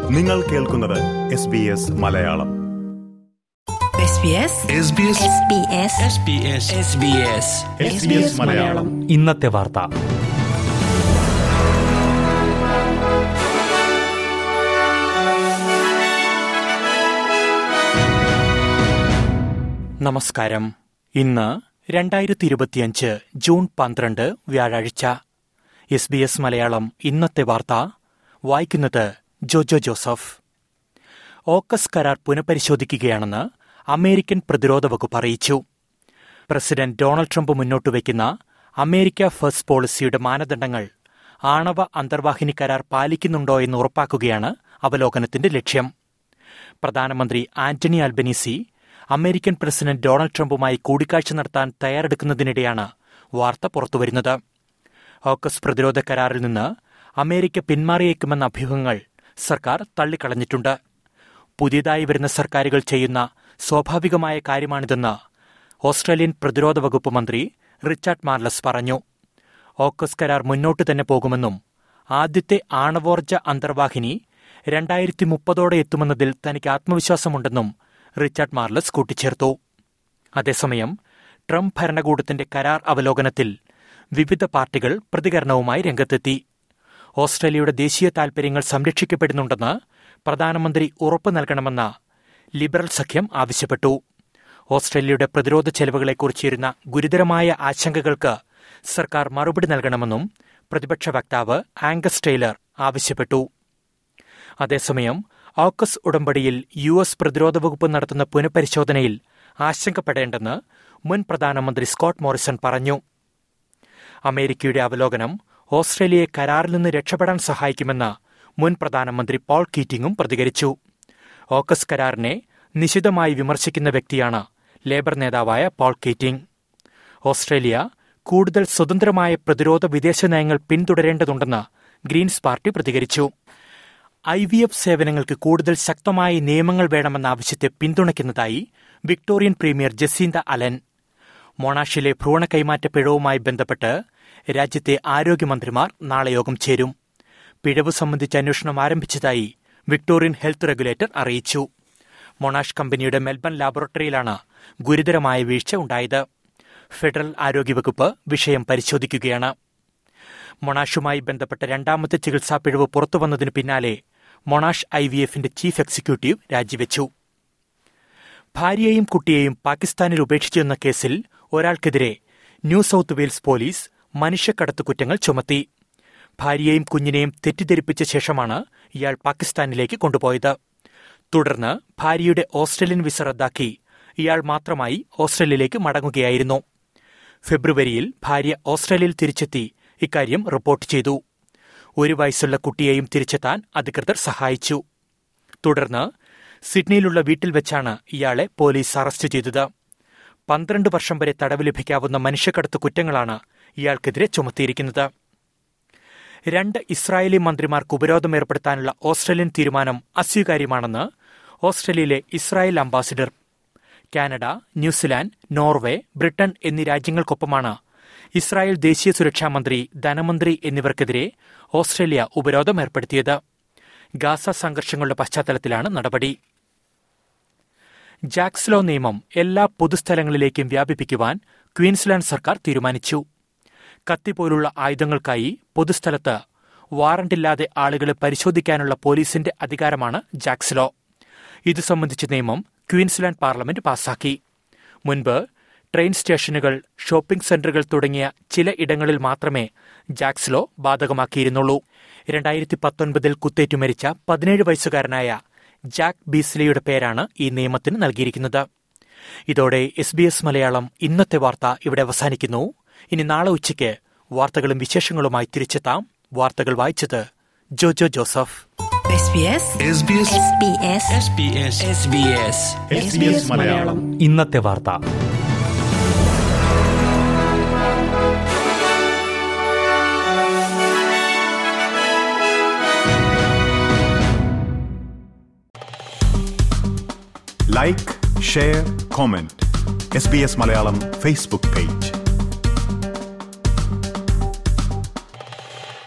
നിങ്ങൾ കേൾക്കുന്നത് S B S Malayalam SBS Malayalam ഇന്നത്തെ വാർത്ത നമസ്കാരം ഇന്ന് രണ്ടായിരത്തി ഇരുപത്തിയഞ്ച് ജൂൺ പന്ത്രണ്ട് വ്യാഴാഴ്ച എസ് ബി എസ് മലയാളം ഇന്നത്തെ വാർത്ത വായിക്കുന്നത് ജോജോ ജോസഫ് ഓക്കസ് കരാർ പുനഃപരിശോധിക്കുകയാണെന്ന് അമേരിക്കൻ പ്രതിരോധ വകുപ്പ് അറിയിച്ചു പ്രസിഡന്റ് ഡൊണാൾഡ് ട്രംപ് മുന്നോട്ട് വയ്ക്കുന്ന അമേരിക്ക ഫസ്റ്റ് പോളിസിയുടെ മാനദണ്ഡങ്ങൾ ആണവ അന്തർവാഹിനി കരാർ പാലിക്കുന്നുണ്ടോ എന്ന് ഉറപ്പാക്കുകയാണ് അവലോകനത്തിന്റെ ലക്ഷ്യം പ്രധാനമന്ത്രി Anthony Albanese American president Donald ട്രംപുമായി കൂടിക്കാഴ്ച നടത്താൻ തയ്യാറെടുക്കുന്നതിനിടെയാണ് വാർത്ത പുറത്തുവരുന്നത് ഓക്കസ് പ്രതിരോധ കരാറിൽ നിന്ന് അമേരിക്ക പിന്മാറിയേക്കുമെന്ന അഭ്യൂഹങ്ങൾ സർക്കാർ തള്ളിക്കളഞ്ഞിട്ടുണ്ട് പുതിയതായി വരുന്ന സർക്കാരുകൾ ചെയ്യുന്ന സ്വാഭാവികമായ കാര്യമാണിതെന്ന് ഓസ്ട്രേലിയൻ പ്രതിരോധ വകുപ്പ് മന്ത്രി റിച്ചാർഡ് മാർലസ് പറഞ്ഞു ഓക്കസ് കരാർ മുന്നോട്ട് തന്നെ പോകുമെന്നും ആദ്യത്തെ ആണവോർജ അന്തർവാഹിനി രണ്ടായിരത്തി മുപ്പതോടെ എത്തുമെന്നതിൽ തനിക്ക് ആത്മവിശ്വാസമുണ്ടെന്നും റിച്ചാർഡ് മാർലസ് കൂട്ടിച്ചേർത്തു അതേസമയം ട്രംപ് ഭരണകൂടത്തിന്റെ കരാർ അവലോകനത്തിൽ വിവിധ പാർട്ടികൾ പ്രതികരണവുമായി രംഗത്തെത്തി ഓസ്ട്രേലിയയുടെ ദേശീയ താൽപര്യങ്ങൾ സംരക്ഷിക്കപ്പെടുന്നുണ്ടെന്ന് പ്രധാനമന്ത്രി ഉറപ്പു നൽകണമെന്ന് ലിബറൽ സഖ്യം ആവശ്യപ്പെട്ടു ഓസ്ട്രേലിയയുടെ പ്രതിരോധ ചെലവുകളെക്കുറിച്ചിരുന്ന ഗുരുതരമായ ആശങ്കകൾക്ക് സർക്കാർ മറുപടി നൽകണമെന്നും പ്രതിപക്ഷ വക്താവ് ആംഗസ് ടൈലർ ആവശ്യപ്പെട്ടു അതേസമയം ഓക്കസ് ഉടമ്പടിയിൽ യു എസ് പ്രതിരോധ വകുപ്പ് നടത്തുന്ന പുനഃപരിശോധനയിൽ ആശങ്കപ്പെടേണ്ടെന്ന് മുൻ പ്രധാനമന്ത്രി സ്കോട്ട് മോറിസൺ പറഞ്ഞു അമേരിക്കയുടെ അവലോകനം ഓസ്ട്രേലിയയെ കരാറിൽ നിന്ന് രക്ഷപ്പെടാൻ സഹായിക്കുമെന്ന് മുൻ പ്രധാനമന്ത്രി പോൾ കീറ്റിംഗും പ്രതികരിച്ചു ഓക്കസ് കരാറിനെ നിശിതമായി വിമർശിക്കുന്ന വ്യക്തിയാണ് ലേബർ നേതാവായ പോൾ കീറ്റിംഗ് ഓസ്ട്രേലിയ കൂടുതൽ സ്വതന്ത്രമായ പ്രതിരോധ വിദേശ നയങ്ങൾ പിന്തുടരേണ്ടതുണ്ടെന്ന് ഗ്രീൻസ് പാർട്ടി പ്രതികരിച്ചു ഐ വി എഫ് സേവനങ്ങൾക്ക് കൂടുതൽ ശക്തമായ നിയമങ്ങൾ വേണമെന്ന ആവശ്യത്തെ പിന്തുണയ്ക്കുന്നതായി വിക്ടോറിയൻ പ്രീമിയർ ജസീന്ത അലൻ മൊണാഷിലെ ഭ്രൂണ കൈമാറ്റ പിഴവുമായി ബന്ധപ്പെട്ട് രാജ്യത്തെ ആരോഗ്യമന്ത്രിമാർ നാളെ യോഗം ചേരും പിഴവ് സംബന്ധിച്ച് അന്വേഷണം ആരംഭിച്ചതായി വിക്ടോറിയൻ ഹെൽത്ത് റെഗുലേറ്റർ അറിയിച്ചു മൊണാഷ് കമ്പനിയുടെ മെൽബൺ ലാബോറട്ടറിയിലാണ് ഗുരുതരമായ വീഴ്ച ഉണ്ടായത് ഫെഡറൽ ആരോഗ്യവകുപ്പ് വിഷയം പരിശോധിക്കുകയാണ് മൊണാഷുമായി ബന്ധപ്പെട്ട രണ്ടാമത്തെ ചികിത്സാ പിഴവ് പുറത്തുവന്നതിനു പിന്നാലെ മൊണാഷ് ഐ വി എഫിന്റെ ചീഫ് എക്സിക്യൂട്ടീവ് രാജിവെച്ചു ഭാര്യയെയും കുട്ടിയെയും പാകിസ്ഥാനിൽ ഉപേക്ഷിച്ചെന്ന കേസിൽ ഒരാൾക്കെതിരെ ന്യൂ സൌത്ത് വെയിൽസ് പോലീസ് മനുഷ്യക്കടത്ത് കുറ്റങ്ങൾ ചുമത്തി ഭാര്യയെയും കുഞ്ഞിനെയും തെറ്റിദ്ധരിപ്പിച്ച ശേഷമാണ് ഇയാൾ പാകിസ്ഥാനിലേക്ക് കൊണ്ടുപോയത് തുടർന്ന് ഭാര്യയുടെ ഓസ്ട്രേലിയൻ വിസ റദ്ദാക്കി ഇയാൾ മാത്രമായി ഓസ്ട്രേലിയയിലേക്ക് മടങ്ങുകയായിരുന്നു ഫെബ്രുവരിയിൽ ഭാര്യ ഓസ്ട്രേലിയയിൽ തിരിച്ചെത്തി ഇക്കാര്യം റിപ്പോർട്ട് ചെയ്തു ഒരു വയസ്സുള്ള കുട്ടിയെയും തിരിച്ചെത്താൻ അധികൃതർ സഹായിച്ചു തുടർന്ന് സിഡ്നിയിലുള്ള വീട്ടിൽ വെച്ചാണ് ഇയാളെ പോലീസ് അറസ്റ്റ് ചെയ്തത് പന്ത്രണ്ട് വർഷം വരെ തടവ് ലഭിക്കാവുന്ന മനുഷ്യക്കടത്ത് കുറ്റങ്ങളാണ് ഇയാൾക്കെതിരെ ചുമത്തിയിരിക്കുന്നത് രണ്ട് ഇസ്രായേലി മന്ത്രിമാർക്ക് ഉപരോധം ഏർപ്പെടുത്താനുള്ള ഓസ്ട്രേലിയൻ തീരുമാനം അസ്വീകാര്യമാണെന്ന് ഓസ്ട്രേലിയയിലെ Israel ambassador Canada New Zealand Norway Britain എന്നീ രാജ്യങ്ങൾക്കൊപ്പമാണ് ഇസ്രായേൽ ദേശീയ സുരക്ഷാ മന്ത്രി ധനമന്ത്രി എന്നിവർക്കെതിരെ ഓസ്ട്രേലിയ ഉപരോധം ഏർപ്പെടുത്തിയത് ഗാസ സംഘർഷങ്ങളുടെ പശ്ചാത്തലത്തിലാണ് നടപടി ജാക്സ്ലോ നിയമം എല്ലാ പൊതുസ്ഥലങ്ങളിലേക്കും വ്യാപിപ്പിക്കുവാൻ ക്വീൻസ്ലാൻഡ് സർക്കാർ തീരുമാനിച്ചു കത്തി പോലുള്ള ആയുധങ്ങൾക്കായി പൊതുസ്ഥലത്ത് വാറണ്ടില്ലാതെ ആളുകളെ പരിശോധിക്കാനുള്ള പോലീസിന്റെ അധികാരമാണ് ജാക്സ്ലോ ഇതു സംബന്ധിച്ച നിയമം ക്വീൻസ്ലാൻഡ് പാർലമെന്റ് പാസാക്കി മുൻപ് ട്രെയിൻ സ്റ്റേഷനുകൾ ഷോപ്പിംഗ് സെന്ററുകൾ തുടങ്ങിയ ചില ഇടങ്ങളിൽ മാത്രമേ ജാക്സ്ലോ ബാധകമാക്കിയിരുന്നുള്ളൂ രണ്ടായിരത്തി പത്തൊൻപതിൽ കുത്തേറ്റു മരിച്ച പതിനേഴ് വയസ്സുകാരനായ ജാക്ക് ബീസ്ലിയുടെ പേരാണ് ഈ നിയമത്തിന് നൽകിയിരിക്കുന്നത് ഇതോടെ എസ് ബി എസ് മലയാളം ഇന്നത്തെ വാർത്ത ഇവിടെ അവസാനിക്കുന്നു ഇനി നാളെ ഉച്ചയ്ക്ക് വാർത്തകളും വിശേഷങ്ങളുമായി തിരിച്ചെത്താം വാർത്തകൾ വായിച്ചത് ജോജോ ജോസഫ് SBS മലയാളം ഇന്നത്തെ വാർത്ത like share comment S B S Malayalam Facebook page